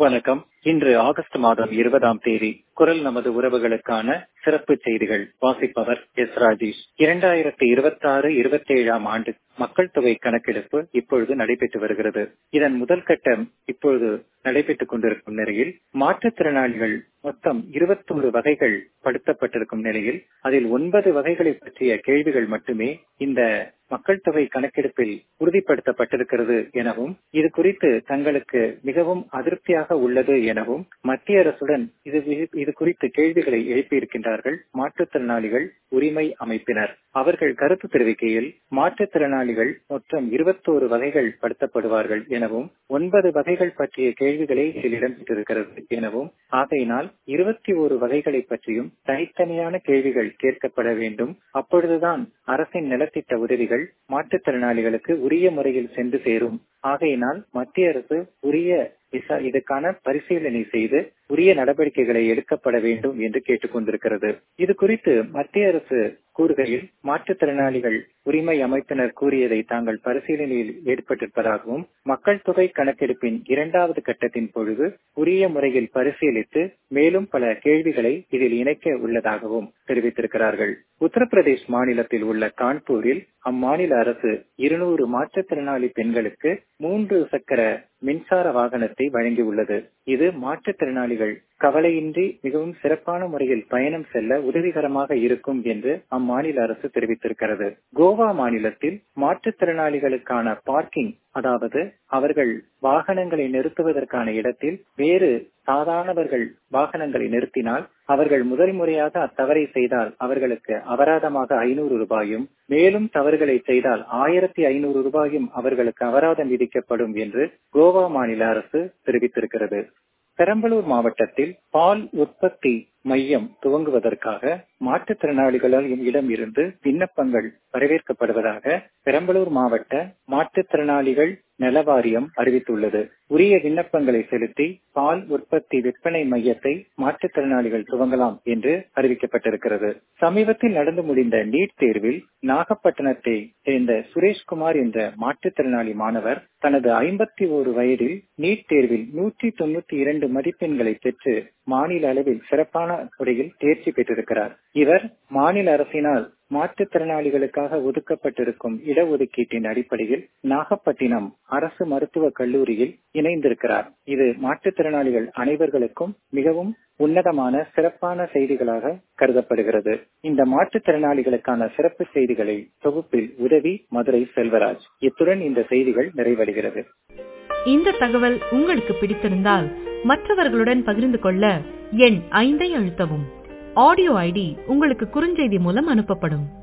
வணக்கம் இன்று ஆகஸ்ட் மாதம் இருபதாம் தேதி குரல் நமது உறவுகளுக்கான சிறப்பு செய்திகள் வாசிப்பவர் எஸ் ராஜேஷ் இரண்டாயிரத்தி இருபத்தி ஆறு இருபத்தி ஏழாம் ஆண்டு மக்கள் தொகை கணக்கெடுப்பு இப்பொழுது நடைபெற்று வருகிறது இதன் முதல் கட்டம் இப்பொழுது நடைபெற்றுக் கொண்டிருக்கும் நிலையில் மாற்றுத்திறனாளிகள் மொத்தம் இருபத்தோரு வகைகள் படுத்தப்பட்டிருக்கும் நிலையில் அதில் ஒன்பது வகைகளை பற்றிய கேள்விகள் மட்டுமே இந்த மக்கள் தொகை கணக்கெடுப்பில் உறுதிப்படுத்தப்பட்டிருக்கிறது எனவும் இது குறித்து தங்களுக்கு மிகவும் அதிருப்தியாக உள்ளது எனவும் மத்திய அரசுடன் இது இது குறித்து கேள்விகளை எழுப்பியிருக்கின்றார்கள் மாற்றுத்திறனாளிகள் உரிமை அமைப்பினர் அவர்கள் கருத்து தெரிவிக்கையில் மாற்றுத்திறனாளிகள் மொத்தம் இருபத்தோரு வகைகள் படுத்தப்படுவார்கள் எனவும் ஒன்பது வகைகள் பற்றிய கேள்விகளே இதில் இடம்பெற்றிருக்கிறது எனவும் ஆகையினால் இருபத்தி ஒரு வகைகளை பற்றியும் தனித்தனியான கேள்விகள் கேட்கப்பட வேண்டும் அப்பொழுதுதான் அரசின் நலத்திட்ட உதவிகள் மாற்றுத்திறனாளிகளுக்கு உரிய முறையில் சென்று சேரும் ஆகையினால் மத்திய அரசு உரிய இதுக்கான பரிசீலனை செய்து உரிய நடவடிக்கைகளை எடுக்கப்பட வேண்டும் என்று கேட்டுக்கொண்டிருக்கிறது இது குறித்து மத்திய அரசு கூறுகையில் மாற்றுத்திறனாளிகள் உரிமை அமைப்பினர் கூறியதை தாங்கள் பரிசீலனையில் ஏற்பட்டிருப்பதாகவும் மக்கள் தொகை கணக்கெடுப்பின் இரண்டாவது கட்டத்தின் பொழுது உரிய முறையில் பரிசீலித்து மேலும் பல கேள்விகளை இதில் இணைக்க உள்ளதாகவும் தெரிவித்திருக்கிறார்கள் உத்தரப்பிரதேஷ் மாநிலத்தில் உள்ள கான்பூரில் அம்மாநில அரசு இருநூறு மாற்றுத்திறனாளி பெண்களுக்கு மூன்று சக்கர மின்சார வாகனத்தை வழங்கியுள்ளது இது மாற்றுத்திறனாளிகள் கவலையின்றி மிகவும் சிறப்பான முறையில் பயணம் செல்ல உதவிகரமாக இருக்கும் என்று அம்மாநில அரசு தெரிவித்திருக்கிறது கோவா மாநிலத்தில் மாற்றுத்திறனாளிகளுக்கான பார்க்கிங் அதாவது அவர்கள் வாகனங்களை நிறுத்துவதற்கான இடத்தில் வேறு சாதாரணவர்கள் வாகனங்களை நிறுத்தினால் அவர்கள் முதல் முறையாக அத்தவறை செய்தால் அவர்களுக்கு அபராதமாக ஐநூறு ரூபாயும் மேலும் தவறுகளை செய்தால் ஆயிரத்தி ஐநூறு ரூபாயும் அவர்களுக்கு அபராதம் விதிக்கப்படும் என்று கோவா மாநில அரசு தெரிவித்திருக்கிறது பெரம்பலூர் மாவட்டத்தில் பால் உற்பத்தி மையம் துவங்குவதற்காக மாற்றுத்திறனாளிகளிடம் இருந்து விண்ணப்பங்கள் வரவேற்கப்படுவதாக பெரம்பலூர் மாவட்ட மாற்றுத்திறனாளிகள் நல வாரியம் அறிவித்துள்ளது உரிய விண்ணப்பங்களை செலுத்தி பால் உற்பத்தி விற்பனை மையத்தை மாற்றுத்திறனாளிகள் துவங்கலாம் என்று அறிவிக்கப்பட்டிருக்கிறது சமீபத்தில் நடந்து முடிந்த நீட் தேர்வில் நாகப்பட்டினத்தை சேர்ந்த சுரேஷ்குமார் என்ற மாற்றுத்திறனாளி மாணவர் தனது ஐம்பத்தி ஒரு வயதில் நீட் தேர்வில் நூற்றி தொண்ணூத்தி இரண்டு மதிப்பெண்களை பெற்று மாநில அளவில் சிறப்பான முறையில் தேர்ச்சி பெற்றிருக்கிறார் இவர் மாநில அரசினால் மாற்றுத்திறனாளிகளுக்காக ஒதுக்கப்பட்டிருக்கும் இடஒதுக்கீட்டின் அடிப்படையில் நாகப்பட்டினம் அரசு மருத்துவக் கல்லூரியில் இணைந்திருக்கிறார் இது மாற்றுத்திறனாளிகள் அனைவர்களுக்கும் மிகவும் உன்னதமான சிறப்பான செய்திகளாக கருதப்படுகிறது இந்த மாற்றுத்திறனாளிகளுக்கான சிறப்பு செய்திகளை தொகுப்பில் உதவி மதுரை செல்வராஜ் இத்துடன் இந்த செய்திகள் நிறைவடைகிறது இந்த தகவல் உங்களுக்கு பிடித்திருந்தால் மற்றவர்களுடன் பகிர்ந்து கொள்ள எண் ஐந்தை அழுத்தவும் ஆடியோ ஐடி உங்களுக்கு குறுஞ்செய்தி மூலம் அனுப்பப்படும்